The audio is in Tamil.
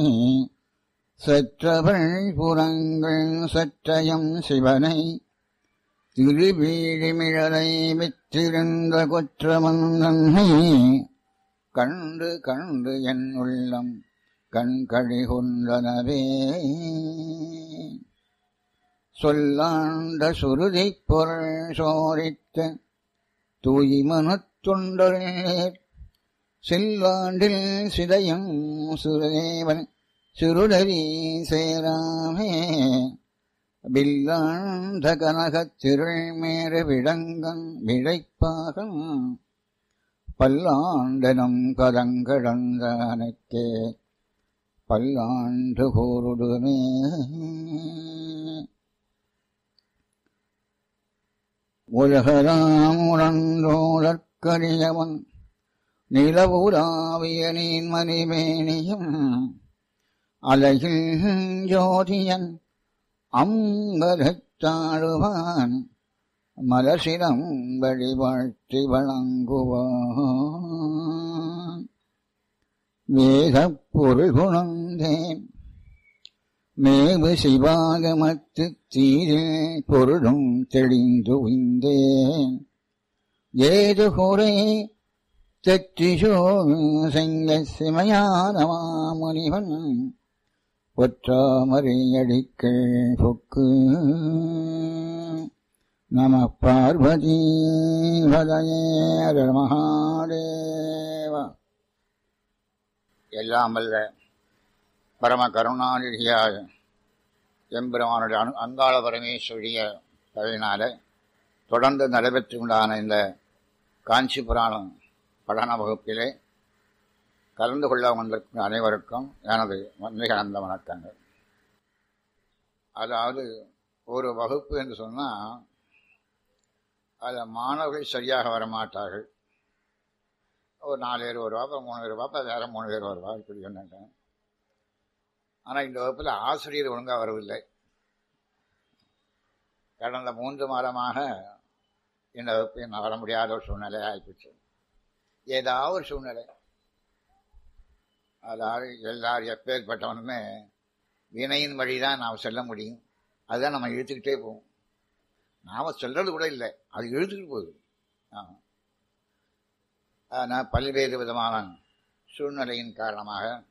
செற்றவள் புறங்கள் சற்றயம் சிவனை திருவீழிமிழலை விற்றிருந்த கொற்றமந்தன்னை கண்டு கண்டு என் உள்ளம் கண்கழி கொண்டனவே சொல்லாண்ட சுருதி பொருள் சோரித்த தூய்மனத் தொண்டர் செல்வாண்டில் சிதையும் சுரதேவன் சுருடரி சேராமே பில்லாண்ட கனகத் திருள் மேற விடங்கன் விழைப்பாகம் பல்லாண்டனும் கதங்கடந்தானுக்கே பல்லாண்டு கூறுடுமே உலகராம் உணர்ந்தோழற்கரியவன் நிலவுலாவிய நீன் மணிமேனியும் அலகில் ஜோதியன் அம்பலத்தாழுவான் மலசினம் வழிபாழ்த்தி வழங்குவான் வேதப் பொருள் குணந்தேன் மேவு சிவாகமத்து தீரில் பொருளும் தெளிந்து உய்ந்தேன் ஏது குறை தெற்றிசோ செங்க சிமையான மாமுனிவன் ஒற்றாமறையடிக்கள் பொக்கு நம பார்வதி வதயேர மகாதேவா எல்லாம் வல்ல பரம கருணாநிதியாக எம்பெருமானுடைய அனு அங்காள பரமேஸ்வரிய தவினால தொடர்ந்து நடைபெற்று உண்டான இந்த காஞ்சி புராணம் படன வகுப்பிலே கலந்து கொள்ள வந்திருக்கும் அனைவருக்கும் எனது மிக அந்த வணக்கங்கள் அதாவது ஒரு வகுப்பு என்று சொன்னால் அதில் மாணவர்கள் சரியாக வரமாட்டார்கள் ஒரு நாலு பேர் வருவா அப்புறம் மூணு பேர் வருவா அப்புறம் வேறு மூணு பேர் வருவா இப்படி சொன்னாங்க ஆனால் இந்த வகுப்பில் ஆசிரியர் ஒழுங்காக வரவில்லை கடந்த மூன்று மாதமாக இந்த வகுப்பில் நான் வர முடியாத ஒரு சூழ்நிலை ஆகிப்போச்சு ஏதாவது ஒரு சூழ்நிலை அதாவது எல்லாரும் எப்பேற்பட்டவனுமே வினையின் வழி தான் நாம் செல்ல முடியும் அதுதான் நம்ம இழுத்துக்கிட்டே போவோம் நாம் சொல்றது கூட இல்லை அது இழுத்துக்கிட்டு போகுது ஆனால் பல்வேறு விதமான சூழ்நிலையின் காரணமாக